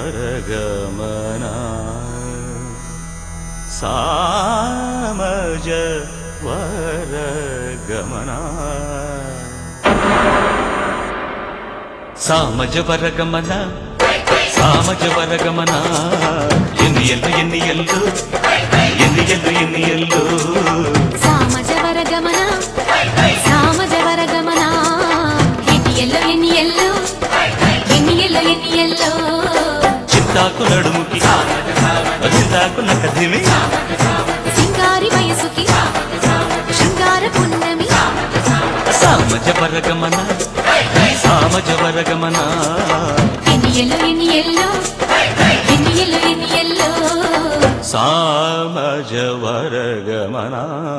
వరగమన సామజ వరగమన సామజ వరగమన సామజ వరగమన ఎన్ని ఎల్లు ఎన్ని ఎల్లు ఎన్ని ఎల్లు ఎన్ని ఎల్లు సామజవర గమన సామజవర గమన ఎన్ని ఎల్లో ఎన్ని ఎల్లో ఎన్ని ఎల్లో ఎన్ని ఎల్లో చింతాకు నడుముకి చింతాకు నకదిమి సింగారి వయసుకి శృంగార పున్నమి సామజ వరగమన సామజ వరగమన ఎన్ని ఎల్లో ఎన్ని ఎల్లో ఎన్ని ఎల్లో ఎన్ని ఎల్లో సామజ వరగమన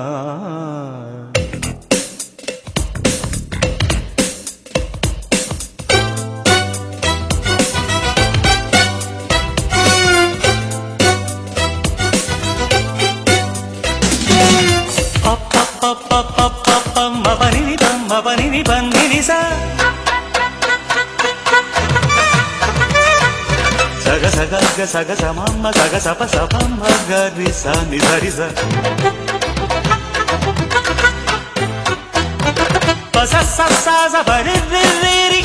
మపని మపని పన్నిని సా సగ సగ గ సగ సమమ్మ సగ సప సపమ్మ గరి స ని సరి స పస స స స బరి రి రి రి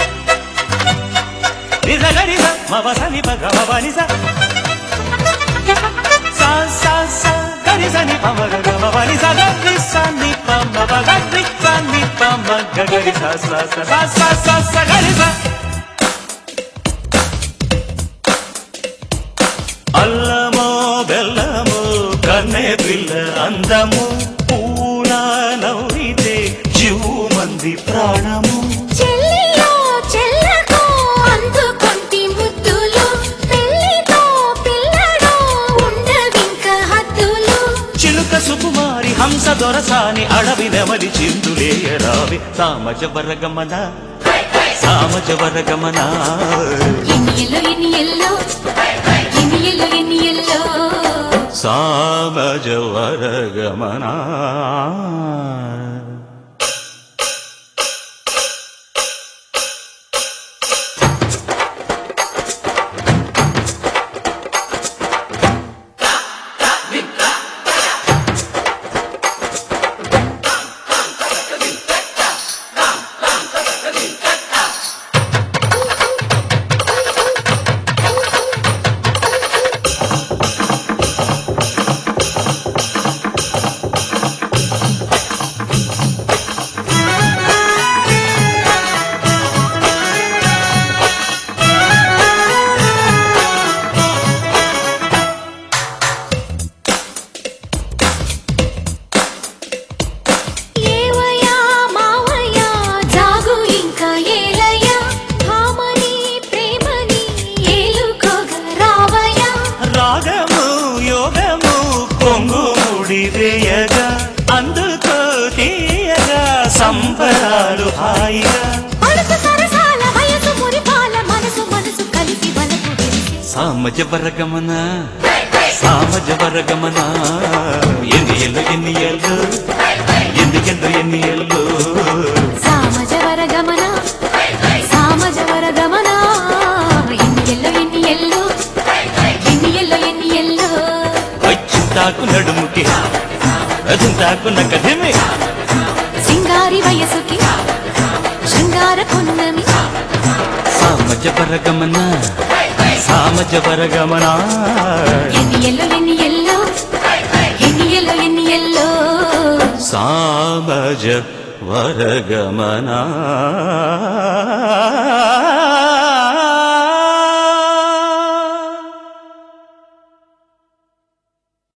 ని స గరి స మ ప స ని ప గ మ ప ని స స స స గరి స ని ప మ గ గ మ ప ని స గ రి స ని ప మ ప గ రి స ని ప మ గ గరి స స స స స స స గరి స అల్లమో బెల్లమో కన్నే పిల్ల అందము పూల నవ్వితే జీవు మంది ప్రాణము చెల్లియో చెల్లకు అందుకొంటి ముద్దులు పెళ్లితో పిల్లడో ఉండవింక హద్దులు చిలుక సుకుమారి హంస దొరసాని అడవి నెమలి చిందులేయరావి సామజ వరగమన సామజ వరగమన ఎన్ని ఎల్లో ఎన్ని ఎల్లో ఎన్ని ఎల్లో ఎన్ని ఎల్లో సామజ వరగమన ఏవయ్యా మావయ్యా జాగు ఇంకా ఏలయ్యా భామని ప్రేమని ఏలుకోగా రావయ్యా రాగము యోగము పొంగు ముడివేయగా అందుకో తీయగా సంబరాలు హాయిగా అడుసు సరసాల వయసు మురిపాల మనసు మనసు కలిసి వలకు వెలిసి సామజ వరగమన సామజ వరగమన ఎన్ని ఎల్లు ఎన్ని ఎల్లు ఎన్ని ఎల్లు ఎన్ని ఎల్లు సామజవర గమన సామజవర గమన ఎన్ని ఎల్లో ఎన్ని ఎల్లో ఎన్ని ఎల్లో ఎన్ని ఎల్లో చింతాకు నడుముకి చింతాకు నకదిమి సింగారి వయసుకి శృంగార పున్నమి సామజ వరగమన సామజ వరగమన ఎన్ని ఎల్లో ఎన్ని ఎల్లో ఎన్ని ఎల్లో ఎన్ని ఎల్లో సామజ వరగమనా